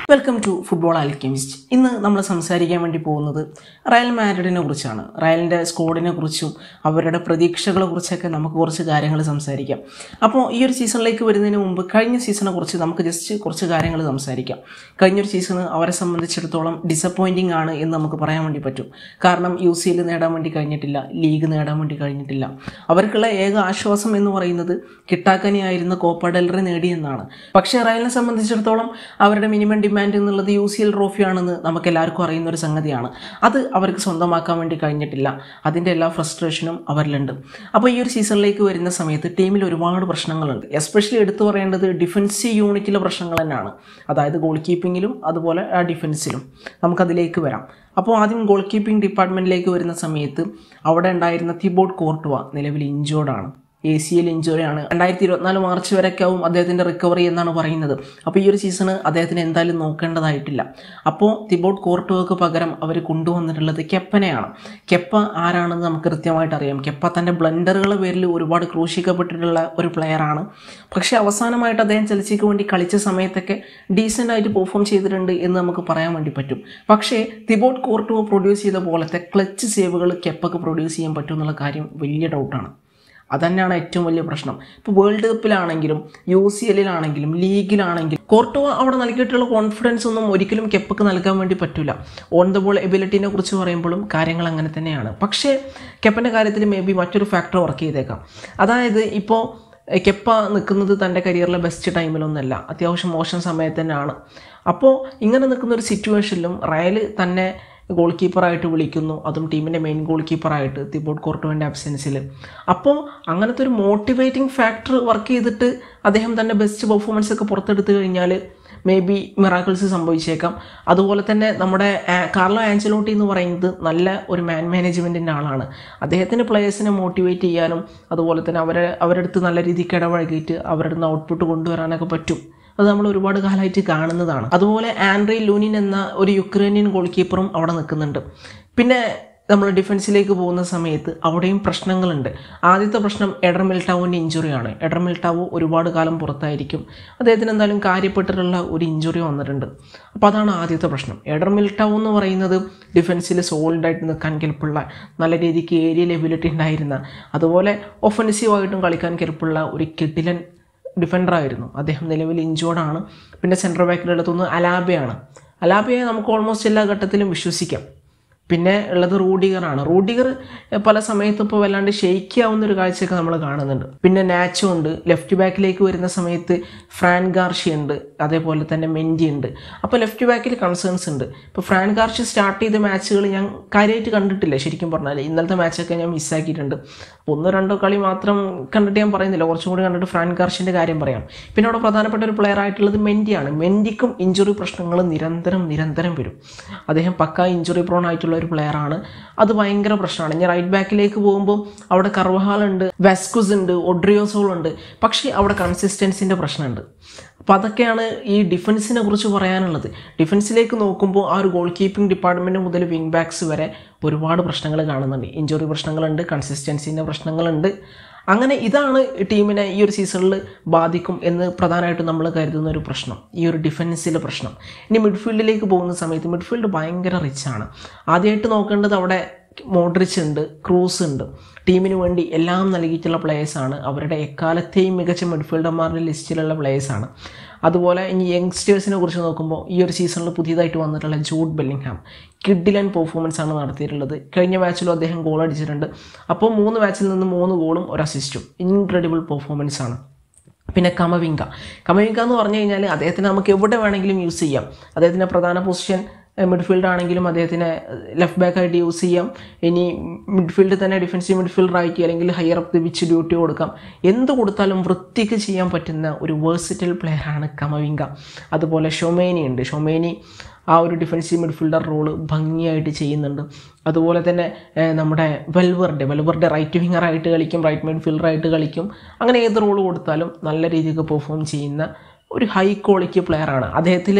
welcome to football Alchemist ഇന്ന് നമ്മൾ സംസാരിക്കാൻ വേണ്ടി പോകുന്നത് റയൽ മാഡ്രിഡിനെ കുറിച്ചാണ് റയലിൻ്റെ സ്ക്വാഡിനെ കുറിച്ചും അവരുടെ പ്രതീക്ഷകളെ കുറിച്ചൊക്കെ നമുക്ക് കുറച്ച് കാര്യങ്ങൾ സംസാരിക്കാം അപ്പോൾ ഈ ഒരു സീസണിലേക്ക് വരുന്നതിന് മുമ്പ് കഴിഞ്ഞ സീസണെ കുറിച്ച് നമുക്ക് ജസ്റ്റ് കുറച്ച് കാര്യങ്ങൾ സംസാരിക്കാം കഴിഞ്ഞൊരു സീസണ് അവരെ സംബന്ധിച്ചിടത്തോളം ഡിസപ്പോയിൻറ്റിംഗ് ആണ് എന്ന് നമുക്ക് പറയാൻ വേണ്ടി പറ്റും കാരണം യു സി എൽ നേടാൻ വേണ്ടി കഴിഞ്ഞിട്ടില്ല ലീഗ് നേടാൻ വേണ്ടി കഴിഞ്ഞിട്ടില്ല അവർക്കുള്ള ഏക ആശ്വാസം എന്ന് പറയുന്നത് കിട്ടാക്കനിയായിരുന്ന കോപ്പ ഡെൽറെ നേടിയെന്നാണ് പക്ഷേ റയലിനെ സംബന്ധിച്ചിടത്തോളം അവരുടെ മിനിമം ഡിമാൻഡ് എന്നുള്ളത് യു സി എൽ ട്രോഫിയാണെന്ന് നമുക്ക് എല്ലാവർക്കും അറിയുന്ന ഒരു സംഗതിയാണ് അത് അവർക്ക് സ്വന്തമാക്കാൻ വേണ്ടി കഴിഞ്ഞിട്ടില്ല അതിൻ്റെ എല്ലാ ഫ്രസ്ട്രേഷനും അവരിലുണ്ട് അപ്പോൾ ഈ ഒരു സീസണിലേക്ക് വരുന്ന സമയത്ത് ടീമിൽ ഒരുപാട് പ്രശ്നങ്ങളുണ്ട് എസ്പെഷ്യലി എടുത്തു പറയേണ്ടത് ഡിഫൻസീവ് യൂണിറ്റിലെ പ്രശ്നങ്ങൾ തന്നെയാണ് അതായത് ഗോൾ കീപ്പിങ്ങിലും അതുപോലെ ആ ഡിഫൻസിലും നമുക്കതിലേക്ക് വരാം അപ്പോൾ ആദ്യം ഗോൾ കീപ്പിംഗ് ഡിപ്പാർട്ട്മെൻറ്റിലേക്ക് വരുന്ന സമയത്ത് അവിടെ ഉണ്ടായിരുന്ന തിബോട്ട് കോർട്ടുവ നിലവിൽ ഇഞ്ചോർഡാണ് എ സി എൽ ഇഞ്ചുറിയാണ് രണ്ടായിരത്തി ഇരുപത്തിനാല് മാർച്ച് വരെയൊക്കെ ആവും അദ്ദേഹത്തിൻ്റെ റിക്കവറി എന്നാണ് പറയുന്നത് അപ്പോൾ ഈ ഒരു സീസണ് അദ്ദേഹത്തിന് എന്തായാലും നോക്കേണ്ടതായിട്ടില്ല അപ്പോൾ തിബോട്ട് കോർട്ടുവക്ക് പകരം അവർ കൊണ്ടുവന്നിട്ടുള്ളത് കെപ്പനെയാണ് കെപ്പ ആരാണെന്ന് നമുക്ക് കൃത്യമായിട്ട് അറിയാം കെപ്പ തൻ്റെ ബ്ലണ്ടറുകളുടെ പേരിൽ ഒരുപാട് ക്രൂശിക്കപ്പെട്ടിട്ടുള്ള ഒരു പ്ലെയറാണ് പക്ഷേ അവസാനമായിട്ട് അദ്ദേഹം ചെൽസിക്ക് വേണ്ടി കളിച്ച സമയത്തൊക്കെ ഡീസൻ്റ് ആയിട്ട് പെർഫോം ചെയ്തിട്ടുണ്ട് എന്ന് നമുക്ക് പറയാൻ വേണ്ടി പറ്റും പക്ഷേ തിബോട്ട് കോർട്ടുവ പ്രൊഡ്യൂസ് ചെയ്ത പോലത്തെ ക്ലച്ച് സേവുകൾ കെപ്പക്ക് പ്രൊഡ്യൂസ് ചെയ്യാൻ പറ്റും എന്നുള്ള കാര്യം വലിയ ഡൗട്ടാണ് അതന്നെയാണ് ഏറ്റവും വലിയ പ്രശ്നം ഇപ്പോൾ വേൾഡ് കപ്പിലാണെങ്കിലും യു സി എല്ലിലാണെങ്കിലും ലീഗിലാണെങ്കിലും കോർട്ടോ അവിടെ നൽകിയിട്ടുള്ള കോൺഫിഡൻസ് ഒന്നും ഒരിക്കലും കെപ്പക്ക് നൽകാൻ വേണ്ടി പറ്റില്ല ഓൺ ദ ബോൾ എബിലിറ്റിനെ കുറിച്ച് പറയുമ്പോഴും കാര്യങ്ങൾ അങ്ങനെ തന്നെയാണ് പക്ഷേ കെപ്പൻ്റെ കാര്യത്തിൽ മേ ബി മറ്റൊരു ഫാക്ടർ വർക്ക് ചെയ്തേക്കാം അതായത് ഇപ്പോൾ കെപ്പ നിൽക്കുന്നത് തൻ്റെ കരിയറിലെ ബെസ്റ്റ് ടൈമിലൊന്നല്ല അത്യാവശ്യം മോശം സമയത്ത് തന്നെയാണ് അപ്പോൾ ഇങ്ങനെ നിൽക്കുന്ന ഒരു സിറ്റുവേഷനിലും റയൽ തന്നെ ഗോൾ കീപ്പറായിട്ട് വിളിക്കുന്നു അതും ടീമിൻ്റെ മെയിൻ ഗോൾ കീപ്പറായിട്ട് തിബോട്ട് കോർട്ടുവിൻ്റെ അബ്സെൻസിൽ അപ്പോൾ അങ്ങനത്തെ ഒരു മോട്ടിവേറ്റിംഗ് ഫാക്ടർ വർക്ക് ചെയ്തിട്ട് അദ്ദേഹം തന്നെ ബെസ്റ്റ് പെർഫോമൻസ് ഒക്കെ പുറത്തെടുത്തു കഴിഞ്ഞാൽ മേ ബി മിറാക്കിൾസ് സംഭവിച്ചേക്കാം അതുപോലെ തന്നെ നമ്മുടെ കാർലോ ആഞ്ചലോട്ടി എന്ന് പറയുന്നത് നല്ല ഒരു മാൻ മാനേജ്മെൻറ്റിൻ്റെ ആളാണ് അദ്ദേഹത്തിന് പ്ലേയേഴ്സിനെ മോട്ടിവേറ്റ് ചെയ്യാനും അതുപോലെ തന്നെ അവരെ അവരുടെ അടുത്ത് നല്ല രീതിക്ക് ഇടപഴകിയിട്ട് അവരുടെ നിന്ന് ഔട്ട്പുട്ട് കൊണ്ടുവരാനൊക്കെ പറ്റും അത് നമ്മൾ ഒരുപാട് കാലമായിട്ട് കാണുന്നതാണ് അതുപോലെ ആൻഡ്രി ലൂനിൻ എന്ന ഒരു യുക്രൈനിയൻ ഗോൾ കീപ്പറും അവിടെ നിൽക്കുന്നുണ്ട് പിന്നെ നമ്മൾ ഡിഫൻസിലേക്ക് പോകുന്ന സമയത്ത് അവിടെയും പ്രശ്നങ്ങളുണ്ട് ആദ്യത്തെ പ്രശ്നം എഡർ മിൽട്ടാവുവിൻ്റെ ഇഞ്ചുറിയാണ് എഡർ മിൽട്ടാവു ഒരുപാട് കാലം പുറത്തായിരിക്കും അദ്ദേഹത്തിന് എന്തായാലും കാര്യപ്പെട്ടിട്ടുള്ള ഒരു ഇഞ്ചുറി വന്നിട്ടുണ്ട് അപ്പോൾ അതാണ് ആദ്യത്തെ പ്രശ്നം എഡർ മിൽട്ടാവു എന്ന് പറയുന്നത് ഡിഫൻസിൽ സോൾഡായിട്ട് നിൽക്കാൻ കെൽപ്പുള്ള നല്ല രീതിക്ക് ഏരിയ ലെബിലിറ്റി ഉണ്ടായിരുന്ന അതുപോലെ ഒഫൻസീവായിട്ടും കളിക്കാൻ കെൽപ്പുള്ള ഒരു കിട്ടിലൻ ഡിഫൻഡറായിരുന്നു അദ്ദേഹം നിലവിൽ ഇഞ്ചോർഡാണ് പിന്നെ സെൻട്രൽ ബാക്കിലുള്ളതൊന്ന് അലാബയാണ് അലാബയെ നമുക്ക് ഓൾമോസ്റ്റ് എല്ലാ ഘട്ടത്തിലും വിശ്വസിക്കാം പിന്നെ ഉള്ളത് റൂഡിഗറാണ് റൂഡിഗർ പല സമയത്തും ഇപ്പോൾ വല്ലാണ്ട് ഷെയ്ക്ക് ആവുന്ന ഒരു കാഴ്ചയൊക്കെ നമ്മൾ കാണുന്നുണ്ട് പിന്നെ നാച്ചോ ഉണ്ട് ലെഫ്റ്റ് ബാക്കിലേക്ക് വരുന്ന സമയത്ത് ഫ്രാൻ ഗാർഷി ഉണ്ട് അതേപോലെ തന്നെ മെൻഡി ഉണ്ട് അപ്പോൾ ലെഫ്റ്റ് ബാക്കിൽ കൺസേൺസ് ഉണ്ട് ഇപ്പോൾ ഫ്രാൻ ഗാർഷി സ്റ്റാർട്ട് ചെയ്ത മാച്ചുകൾ ഞാൻ കാര്യമായിട്ട് കണ്ടിട്ടില്ല ശരിക്കും പറഞ്ഞാൽ ഇന്നലത്തെ മാച്ചൊക്കെ ഞാൻ മിസ്സാക്കിയിട്ടുണ്ട് ഒന്നോ രണ്ടോ കളി മാത്രം കണ്ടിട്ട് ഞാൻ പറയുന്നില്ല കുറച്ചും കൂടി കണ്ടിട്ട് ഫ്രാൻ ഗാർഷിൻ്റെ കാര്യം പറയാം പിന്നെ അവിടെ പ്രധാനപ്പെട്ട ഒരു പ്ലെയർ ആയിട്ടുള്ളത് മെൻഡിയാണ് മെൻഡിക്കും ഇഞ്ചുറി പ്രശ്നങ്ങൾ നിരന്തരം നിരന്തരം വരും അദ്ദേഹം പക്ക ഇഞ്ചുറി പ്രോൺ ആയിട്ടുള്ള ഒരു പ്ലെയറാണ് അത് ഭയങ്കര പ്രശ്നമാണ് ഇനി റൈറ്റ് ബാക്കിലേക്ക് പോകുമ്പോൾ അവിടെ കർവഹാൾ ഉണ്ട് വെസ്കുസ് ഉണ്ട് ഒഡ്രിയോസോൾ ഉണ്ട് പക്ഷേ അവിടെ കൺസിസ്റ്റൻസിൻ്റെ പ്രശ്നമുണ്ട് അപ്പോൾ അതൊക്കെയാണ് ഈ ഡിഫൻസിനെ കുറിച്ച് പറയാനുള്ളത് ഡിഫൻസിലേക്ക് നോക്കുമ്പോൾ ആ ഒരു ഗോൾ കീപ്പിംഗ് ഡിപ്പാർട്ട്മെൻറ്റ് മുതൽ വിങ് ബാക്സ് വരെ ഒരുപാട് പ്രശ്നങ്ങൾ കാണുന്നുണ്ട് ഇഞ്ചുറി പ്രശ്നങ്ങളുണ്ട് കൺസിസ്റ്റൻസിൻ്റെ പ്രശ്നങ്ങളുണ്ട് അങ്ങനെ ഇതാണ് ടീമിനെ ഈ ഒരു സീസണിൽ ബാധിക്കും എന്ന് പ്രധാനമായിട്ടും നമ്മൾ കരുതുന്ന ഒരു പ്രശ്നം ഈ ഒരു ഡിഫൻസിലെ പ്രശ്നം ഇനി മിഡ്ഫീൽഡിലേക്ക് പോകുന്ന സമയത്ത് മിഡ്ഫീൽഡ് ഭയങ്കര റിച്ചാണ് ആദ്യമായിട്ട് നോക്കേണ്ടത് അവിടെ മോഡ്രിച്ച് ഉണ്ട് ക്രൂസ് ഉണ്ട് ടീമിന് വേണ്ടി എല്ലാം നൽകിയിട്ടുള്ള പ്ലേയേഴ്സാണ് അവരുടെ എക്കാലത്തെയും മികച്ച മിഡ്ഫീൽഡർമാരുടെ ലിസ്റ്റിലുള്ള പ്ലേയേഴ്സാണ് അതുപോലെ ഇനി യങ്സ്റ്റേഴ്സിനെ കുറിച്ച് നോക്കുമ്പോൾ ഈ ഒരു സീസണിൽ പുതിയതായിട്ട് വന്നിട്ടുള്ള ജൂഡ് ബെല്ലിംഗ്ഹാം കിഡിലൻ പെർഫോമൻസ് ആണ് നടത്തിയിട്ടുള്ളത് കഴിഞ്ഞ മാച്ചിലും അദ്ദേഹം ഗോൾ അടിച്ചിട്ടുണ്ട് അപ്പോൾ മൂന്ന് മാച്ചിൽ നിന്ന് മൂന്ന് ഗോളും ഒരു അസിസ്റ്റും ഇൻക്രെഡിബിൾ പെർഫോമൻസ് ആണ് പിന്നെ കമവിങ്ക കമവിങ്ക എന്ന് പറഞ്ഞു കഴിഞ്ഞാൽ അദ്ദേഹത്തിന് നമുക്ക് എവിടെ വേണമെങ്കിലും യൂസ് ചെയ്യാം അദ്ദേഹത്തിൻ്റെ പ്രധാന പൊസിഷൻ മിഡ്ഫീൽഡ് ആണെങ്കിലും അദ്ദേഹത്തിന് ലെഫ്റ്റ് ബാക്ക് ആയിട്ട് യൂസ് ചെയ്യാം ഇനി മിഡ്ഫീൽഡ് തന്നെ ഡിഫൻസീവ് മിഡ്ഫീൽഡർ ആയിട്ട് അല്ലെങ്കിൽ ഹയർ അപ്പ് വിച്ച് ഡ്യൂട്ടി കൊടുക്കാം എന്ത് കൊടുത്താലും വൃത്തിക്ക് ചെയ്യാൻ പറ്റുന്ന ഒരു വേഴ്സിറ്റൽ പ്ലെയറാണ് കമവിങ്ക അതുപോലെ ഷൊമേനി ഉണ്ട് ഷൊമേനി ആ ഒരു ഡിഫൻസീവ് മിഡ്ഫീൽഡർ റോള് ഭംഗിയായിട്ട് ചെയ്യുന്നുണ്ട് അതുപോലെ തന്നെ നമ്മുടെ വെൽവറുടെ വെൽവറുടെ റൈറ്റ് വിങ്ങറായിട്ട് കളിക്കും റൈറ്റ് മിഡ്ഫീൽഡറായിട്ട് കളിക്കും അങ്ങനെ ഏത് റോൾ കൊടുത്താലും നല്ല രീതിക്ക് പെർഫോം ചെയ്യുന്ന ഒരു ഹൈ ക്വാളിറ്റി പ്ലെയറാണ് അദ്ദേഹത്തിൽ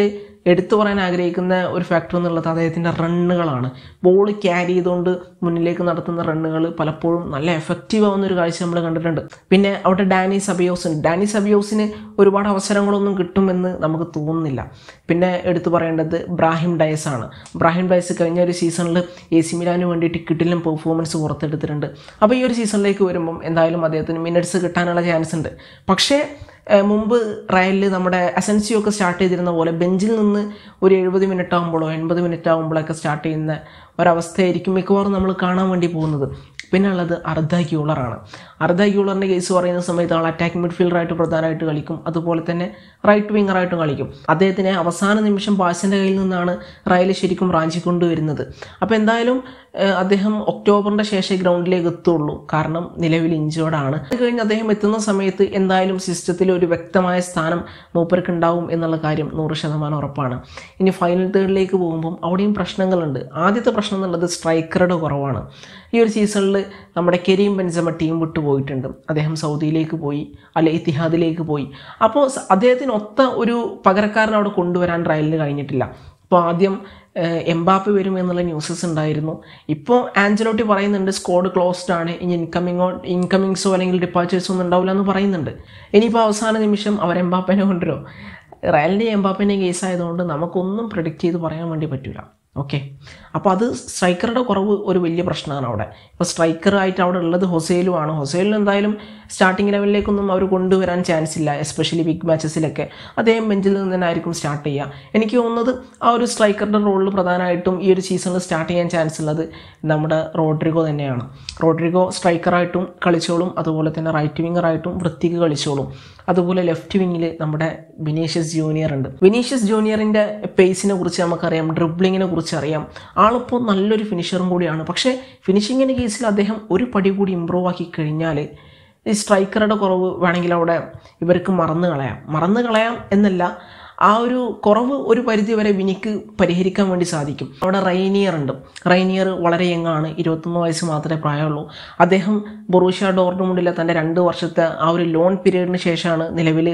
എടുത്തു പറയാൻ ആഗ്രഹിക്കുന്ന ഒരു ഫാക്ടർ എന്നുള്ളത് അദ്ദേഹത്തിൻ്റെ റണ്ണുകളാണ് ബോൾ ക്യാരി ചെയ്തുകൊണ്ട് മുന്നിലേക്ക് നടത്തുന്ന റണ്ണുകൾ പലപ്പോഴും നല്ല എഫക്റ്റീവ് ആവുന്ന ഒരു കാഴ്ച നമ്മൾ കണ്ടിട്ടുണ്ട് പിന്നെ അവിടെ ഡാനി സബിയോസ് ഉണ്ട് ഡാനി സബിയോസിന് ഒരുപാട് അവസരങ്ങളൊന്നും കിട്ടുമെന്ന് നമുക്ക് തോന്നുന്നില്ല പിന്നെ എടുത്തു പറയേണ്ടത് ബ്രാഹിം ഡയസ് ആണ് ബ്രാഹിം ഡയസ് കഴിഞ്ഞ ഒരു സീസണിൽ എ സി മിലാന് വേണ്ടിയിട്ട് കിട്ടിലും പെർഫോമൻസ് പുറത്തെടുത്തിട്ടുണ്ട് അപ്പോൾ ഈ ഒരു സീസണിലേക്ക് വരുമ്പം എന്തായാലും അദ്ദേഹത്തിന് മിനിറ്റ്സ് കിട്ടാനുള്ള ചാൻസ് ഉണ്ട് പക്ഷേ ഏഹ് മുമ്പ് റയലിൽ നമ്മുടെ അസൻസിയോ ഒക്കെ സ്റ്റാർട്ട് ചെയ്തിരുന്ന പോലെ ബെഞ്ചിൽ നിന്ന് ഒരു എഴുപത് മിനിറ്റ് ആകുമ്പോഴോ എൺപത് മിനിറ്റ് ആകുമ്പോഴൊക്കെ സ്റ്റാർട്ട് ചെയ്യുന്ന ഒരവസ്ഥയായിരിക്കും മിക്കവാറും നമ്മൾ കാണാൻ വേണ്ടി പോകുന്നത് പിന്നെ ഉള്ളത് അർദ്ധ ക്യൂളറാണ് അർദ്ധ ക്യൂളറിൻ്റെ കേസ് പറയുന്ന സമയത്ത് ആൾ അറ്റാക്ക് മിഡ്ഫീൽഡറായിട്ട് പ്രധാനമായിട്ട് കളിക്കും അതുപോലെ തന്നെ റൈറ്റ് വിങ്ങറായിട്ടും കളിക്കും അദ്ദേഹത്തിനെ അവസാന നിമിഷം ബാസിൻ്റെ കയ്യിൽ നിന്നാണ് റയൽ ശരിക്കും റാഞ്ചി കൊണ്ടുവരുന്നത് അപ്പോൾ എന്തായാലും ഏഹ്, അദ്ദേഹം ഒക്ടോബറിൻ്റെ ശേഷം ഗ്രൗണ്ടിലേക്ക് എത്തുള്ളൂ കാരണം നിലവിൽ ഇഞ്ചേർഡാണ് അത് കഴിഞ്ഞ് അദ്ദേഹം എത്തുന്ന സമയത്ത് എന്തായാലും സിസ്റ്റത്തിൽ ഒരു വ്യക്തമായ സ്ഥാനം മൂപ്പർക്ക് ഉണ്ടാവും എന്നുള്ള കാര്യം നൂറ് ശതമാനം ഉറപ്പാണ് ഇനി ഫൈനൽ തേർഡിലേക്ക് പോകുമ്പം അവിടെയും പ്രശ്നങ്ങളുണ്ട് ആദ്യത്തെ പ്രശ്നം എന്നുള്ളത് സ്ട്രൈക്കറുടെ കുറവാണ് ഈ ഒരു സീസണിൽ നമ്മുടെ കെരീം ബെൻസമ ടീം വിട്ടു പോയിട്ടുണ്ട് അദ്ദേഹം സൗദിയിലേക്ക് പോയി അല്ലെ ഇത്തിഹാദിലേക്ക് പോയി അപ്പോൾ സ- അദ്ദേഹത്തിന് ഒത്ത ഒരു പകരക്കാരൻ അവിടെ കൊണ്ടുവരാൻ റയലിന് കഴിഞ്ഞിട്ടില്ല അപ്പോൾ ആദ്യം ഏഹ്, എംബാപ്പെ വരും എന്നുള്ള ന്യൂസസ് ഉണ്ടായിരുന്നു ഇപ്പോൾ ആഞ്ചലോട്ടി പറയുന്നുണ്ട് സ്കോഡ് ക്ലോസ്ഡ് ആണ് ഇനി ഇൻകമിങ്ങോ ഇൻകമിങ്സോ അല്ലെങ്കിൽ ഡിപ്പാച്ചേഴ്സോ ഒന്നും ഉണ്ടാവില്ല എന്ന് പറയുന്നുണ്ട് ഇനിയിപ്പോൾ അവസാന നിമിഷം അവർ എംബാപ്പനെ കൊണ്ടുവരുമോ റയലിൻ്റെ എംബാപ്പൻ്റെ കേസ് ആയതുകൊണ്ട് നമുക്കൊന്നും പ്രഡിക്റ്റ് ചെയ്ത് പറയാൻ വേണ്ടി പറ്റില്ല ഓക്കെ അപ്പോൾ അത് സ്ട്രൈക്കറുടെ കുറവ് ഒരു വലിയ പ്രശ്നമാണ് അവിടെ ഇപ്പോൾ സ്ട്രൈക്കറായിട്ട് അവിടെ ഉള്ളത് ഹൊസേലുമാണ് ഹൊസേലിൽ എന്തായാലും സ്റ്റാർട്ടിംഗ് ലെവലിലേക്കൊന്നും അവർ കൊണ്ടുവരാൻ ചാൻസ് ഇല്ല എസ്പെഷ്യലി ബിഗ് മാച്ചസിലൊക്കെ അദ്ദേഹം ബെഞ്ചിൽ നിന്ന് തന്നെ ആയിരിക്കും സ്റ്റാർട്ട് ചെയ്യുക എനിക്ക് തോന്നുന്നത് ആ ഒരു സ്ട്രൈക്കറുടെ റോളിൽ പ്രധാനമായിട്ടും ഈ ഒരു സീസണിൽ സ്റ്റാർട്ട് ചെയ്യാൻ ചാൻസ് ഉള്ളത് നമ്മുടെ റോഡ്രിഗോ തന്നെയാണ് റോഡ്രിഗോ സ്ട്രൈക്കറായിട്ടും കളിച്ചോളും അതുപോലെ തന്നെ റൈറ്റ് വിങ്ങറായിട്ടും വൃത്തിക്ക് കളിച്ചോളും അതുപോലെ ലെഫ്റ്റ് വിങ്ങിൽ നമ്മുടെ വിനീഷ്യസ് ജൂനിയർ ഉണ്ട് വിനീഷ്യസ് ജൂനിയറിൻ്റെ പേസിനെ കുറിച്ച് നമുക്കറിയാം ഡ്രിബ്ലിങ്ങിനെ കുറിച്ച് അറിയാം ആളിപ്പോൾ നല്ലൊരു ഫിനിഷറും കൂടിയാണ് പക്ഷേ ഫിനിഷിങ്ങിൻ്റെ കേസിൽ അദ്ദേഹം ഒരു പടി കൂടി ഇമ്പ്രൂവ് ആക്കി കഴിഞ്ഞാൽ ഈ സ്ട്രൈക്കറുടെ കുറവ് വേണമെങ്കിൽ അവിടെ ഇവർക്ക് മറന്നു കളയാം മറന്നു കളയാം എന്നല്ല ആ ഒരു കുറവ് ഒരു പരിധി വരെ വിനിക്ക് പരിഹരിക്കാൻ വേണ്ടി സാധിക്കും അവിടെ റൈനിയർ ഉണ്ട് റൈനിയർ വളരെ യങ്ങാണ് ഇരുപത്തൊന്ന് വയസ്സ് മാത്രമേ പ്രായമുള്ളൂ അദ്ദേഹം ബൊറൂഷ്യ ഡോർഡ്മുണ്ടിലെ തൻ്റെ രണ്ട് വർഷത്തെ ആ ഒരു ലോൺ പീരീഡിന് ശേഷമാണ് നിലവിൽ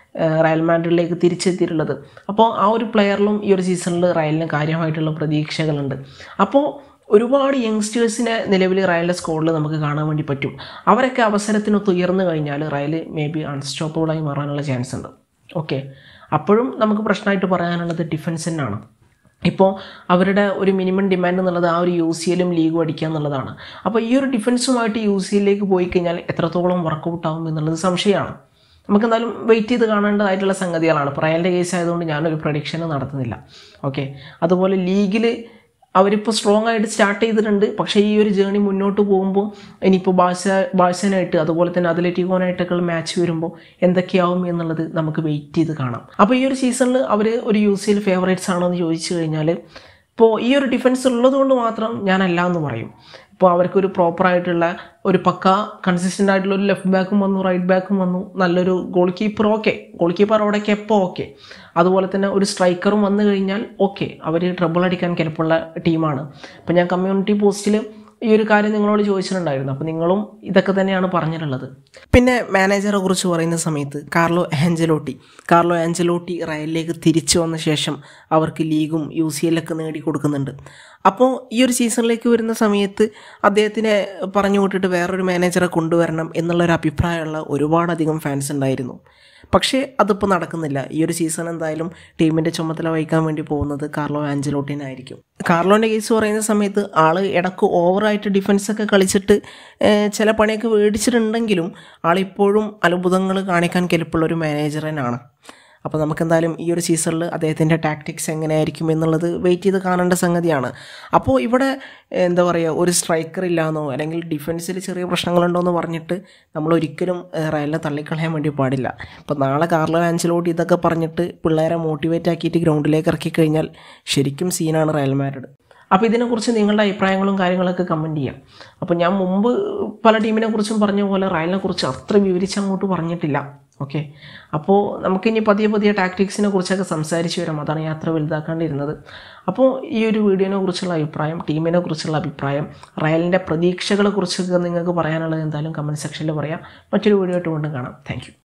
റയൽ മാഡ്രിഡിലേക്ക് തിരിച്ചെത്തിയിട്ടുള്ളത് അപ്പോൾ ആ ഒരു പ്ലെയറിലും ഈ ഒരു സീസണിൽ റയലിന് കാര്യമായിട്ടുള്ള പ്രതീക്ഷകളുണ്ട് അപ്പോൾ ഒരുപാട് യങ്സ്റ്റേഴ്സിനെ നിലവിൽ റയലിൻ്റെ സ്കോഡിൽ നമുക്ക് കാണാൻ വേണ്ടി പറ്റും അവരൊക്കെ അവസരത്തിനൊത്ത് ഉയർന്നു കഴിഞ്ഞാൽ റയൽ മേ ബി അൺസ്റ്റോപ്പബിളായി മാറാനുള്ള ചാൻസ് ഉണ്ട് ഓക്കെ അപ്പോഴും നമുക്ക് പ്രശ്നമായിട്ട് പറയാനുള്ളത് ഡിഫൻസ് തന്നെയാണ് ഇപ്പോൾ അവരുടെ ഒരു മിനിമം ഡിമാൻഡ് എന്നുള്ളത് ആ ഒരു യു സി എല്ലും ലീഗും അടിക്കുക എന്നുള്ളതാണ് അപ്പോൾ ഈ ഒരു ഡിഫൻസുമായിട്ട് യു സി എല്ലിലേക്ക് പോയി കഴിഞ്ഞാൽ എത്രത്തോളം വർക്കൗട്ട് ആവും എന്നുള്ളത് സംശയമാണ് നമുക്ക് എന്തായാലും വെയിറ്റ് ചെയ്ത് കാണേണ്ടതായിട്ടുള്ള സംഗതികളാണ് ഇപ്പോൾ റയലിൻ്റെ കേസ് ആയതുകൊണ്ട് ഞാനൊരു പ്രഡിക്ഷൻ നടത്തുന്നില്ല ഓക്കെ അതുപോലെ ലീഗിൽ അവരിപ്പോൾ സ്ട്രോങ് ആയിട്ട് സ്റ്റാർട്ട് ചെയ്തിട്ടുണ്ട് പക്ഷേ ഈ ഒരു ജേണി മുന്നോട്ട് പോകുമ്പോൾ ഇനിയിപ്പോൾ ബാഴ്സ ബാഴ്സനായിട്ട് അതുപോലെ തന്നെ അത്ലറ്റിക്കോനായിട്ടൊക്കെ മാച്ച് വരുമ്പോൾ എന്തൊക്കെയാവും എന്നുള്ളത് നമുക്ക് വെയിറ്റ് ചെയ്ത് കാണാം അപ്പോൾ ഈ ഒരു സീസണിൽ അവർ ഒരു യു സി എൽ ഫേവറേറ്റ്സ് ആണോ എന്ന് ചോദിച്ചു കഴിഞ്ഞാൽ ഇപ്പോൾ ഈ ഒരു ഡിഫൻസ് ഉള്ളതുകൊണ്ട് മാത്രം ഞാനല്ല എന്ന് പറയും ഇപ്പോൾ അവർക്കൊരു പ്രോപ്പറായിട്ടുള്ള ഒരു പക്ക കൺസിസ്റ്റൻ്റ് ആയിട്ടുള്ള ഒരു ലെഫ്റ്റ് ബാക്കും വന്നു റൈറ്റ് ബാക്കും വന്നു നല്ലൊരു goalkeeper okay goalkeeper അവിടേക്ക് എപ്പോൾ ഓക്കെ അതുപോലെ തന്നെ ഒരു സ്ട്രൈക്കറും വന്നു കഴിഞ്ഞാൽ ഓക്കെ അവർ ട്രബിൾ അടിക്കാൻ കെൽപ്പുള്ള ടീമാണ് അപ്പോൾ ഞാൻ കമ്മ്യൂണിറ്റി പോസ്റ്റിൽ ഈ ഒരു കാര്യം നിങ്ങളോട് ചോദിച്ചിട്ടുണ്ടായിരുന്നു അപ്പോൾ നിങ്ങളും ഇതൊക്കെ തന്നെയാണ് പറഞ്ഞിട്ടുള്ളത് പിന്നെ മാനേജറെ കുറിച്ച് പറയുന്ന സമയത്ത് കാർലോ ആഞ്ചലോട്ടി കാർലോ ആഞ്ചലോട്ടി റയലിലേക്ക് തിരിച്ചു വന്ന ശേഷം അവർക്ക് ലീഗും യു സി എല്ലൊക്കെ നേടിക്കൊടുക്കുന്നുണ്ട് അപ്പോൾ ഈ ഒരു സീസണിലേക്ക് വരുന്ന സമയത്ത് അദ്ദേഹത്തിനെ പറഞ്ഞു വിട്ടിട്ട് വേറൊരു മാനേജറെ കൊണ്ടുവരണം എന്നുള്ളൊരു അഭിപ്രായമുള്ള ഒരുപാടധികം ഫാൻസ് ഉണ്ടായിരുന്നു പക്ഷേ അതിപ്പോൾ നടക്കുന്നില്ല ഈ ഒരു സീസൺ എന്തായാലും ടീമിൻ്റെ ചുമതല വഹിക്കാൻ വേണ്ടി പോകുന്നത് കാർലോ ആഞ്ചലോട്ടിനായിരിക്കും കാർലോൻ്റെ കേസ് പറയുന്ന സമയത്ത് ആൾ ഇടക്ക് ഓവറായിട്ട് ഡിഫൻസൊക്കെ കളിച്ചിട്ട് ഏഹ്, ചില പണിയൊക്കെ മേടിച്ചിട്ടുണ്ടെങ്കിലും ആളിപ്പോഴും അത്ഭുതങ്ങൾ കാണിക്കാൻ കെൽപ്പുള്ള ഒരു മാനേജർ തന്നെയാണ് അപ്പോൾ നമുക്കെന്തായാലും ഈ ഒരു സീസണിൽ അദ്ദേഹത്തിൻ്റെ ടാക്ടിക്സ് എങ്ങനെയായിരിക്കും എന്നുള്ളത് വെയിറ്റ് ചെയ്ത് കാണേണ്ട സംഗതിയാണ് അപ്പോൾ ഇവിടെ എന്താ പറയുക ഒരു സ്ട്രൈക്കർ ഇല്ലാന്നോ അല്ലെങ്കിൽ ഡിഫൻസിൽ ചെറിയ പ്രശ്നങ്ങളുണ്ടോ എന്ന് പറഞ്ഞിട്ട് നമ്മൾ ഒരിക്കലും ഏഹ്, റയലിനെ തള്ളിക്കളയാൻ വേണ്ടി പാടില്ല അപ്പോൾ നാളെ കാർലോ ആൻസലോട്ടി ഇതൊക്കെ പറഞ്ഞിട്ട് പിള്ളേരെ മോട്ടിവേറ്റ് ആക്കിയിട്ട് ഗ്രൗണ്ടിലേക്ക് ഇറക്കി കഴിഞ്ഞാൽ ശരിക്കും സീനാണ് റയൽ മാഡ്രിഡ് അപ്പോൾ ഇതിനെക്കുറിച്ച് നിങ്ങളുടെ അഭിപ്രായങ്ങളും കാര്യങ്ങളൊക്കെ കമൻറ്റ് ചെയ്യാം അപ്പോൾ ഞാൻ മുമ്പ് പല ടീമിനെ കുറിച്ചും പറഞ്ഞ പോലെ റയലിനെ കുറിച്ച് അത്ര വിവരിച്ച് അങ്ങോട്ട് പറഞ്ഞിട്ടില്ല ഓക്കെ അപ്പോൾ നമുക്കിനി പതിയെ പതിയെ ടാക്ടിക്സിനെ കുറിച്ചൊക്കെ സംസാരിച്ച് വരാം അതാണ് യാത്ര വലുതാക്കാണ്ടിരുന്നത് അപ്പോൾ ഈ ഒരു വീഡിയോനെ കുറിച്ചുള്ള അഭിപ്രായം ടീമിനെ കുറിച്ചുള്ള അഭിപ്രായം റയലിൻ്റെ പ്രതീക്ഷകളെ കുറിച്ചൊക്കെ നിങ്ങൾക്ക് പറയാനുള്ളത് എന്തായാലും കമൻറ്റ് സെക്ഷനിൽ പറയാം മറ്റൊരു വീഡിയോ ആയിട്ട് വീണ്ടും കാണാം താങ്ക്